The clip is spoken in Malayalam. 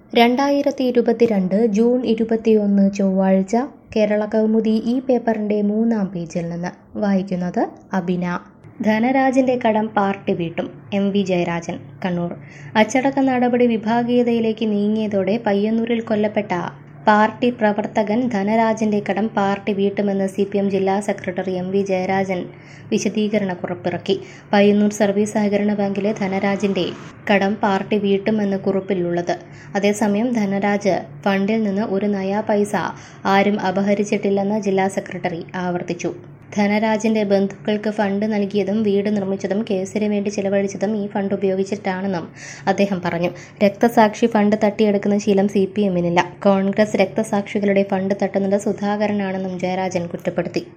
രണ്ടായിരത്തി ഇരുപത്തിരണ്ട് ജൂൺ ഇരുപത്തിയൊന്ന് ചൊവ്വാഴ്ച കേരള കൗമുദി ഈ പേപ്പറിന്റെ മൂന്നാം പേജിൽ നിന്ന് വായിക്കുന്നത് അബിന ധനരാജിന്റെ കടം പാർട്ടി വീട്ടും എം വി ജയരാജൻ കണ്ണൂർ അച്ചടക്ക നടപടി വിഭാഗീയതയിലേക്ക് നീങ്ങിയതോടെ പയ്യന്നൂരിൽ കൊല്ലപ്പെട്ട പാർട്ടി പ്രവർത്തകൻ ധനരാജന്റെ കടം പാർട്ടി വീട്ടുമെന്ന് സി പി എം ജില്ലാ സെക്രട്ടറി എം വി ജയരാജൻ വിശദീകരണക്കുറിപ്പിറക്കി പയ്യന്നൂർ സർവീസ് സഹകരണ ബാങ്കിലെ ധനരാജിന്റെ കടം പാർട്ടി വീട്ടുമെന്ന് കുറിപ്പിലുള്ളത് അതേസമയം ധനരാജ് ഫണ്ടിൽ നിന്ന് ഒരു നയാ പൈസ ആരും അപഹരിച്ചിട്ടില്ലെന്ന് ജില്ലാ സെക്രട്ടറി ആവർത്തിച്ചു ധനരാജിന്റെ ബന്ധുക്കൾക്ക് ഫണ്ട് നൽകിയതും വീട് നിർമ്മിച്ചതും കേസിന് വേണ്ടി ചിലവഴിച്ചതും ഈ ഫണ്ട് ഉപയോഗിച്ചിട്ടാണെന്നും അദ്ദേഹം പറഞ്ഞു രക്തസാക്ഷി ഫണ്ട് തട്ടിയെടുക്കുന്ന ശീലം സി പി എമ്മിനില്ല കോൺഗ്രസ് രക്തസാക്ഷികളുടെ ഫണ്ട് തട്ടുന്നത് സുധാകരനാണെന്നും ജയരാജൻ കുറ്റപ്പെടുത്തി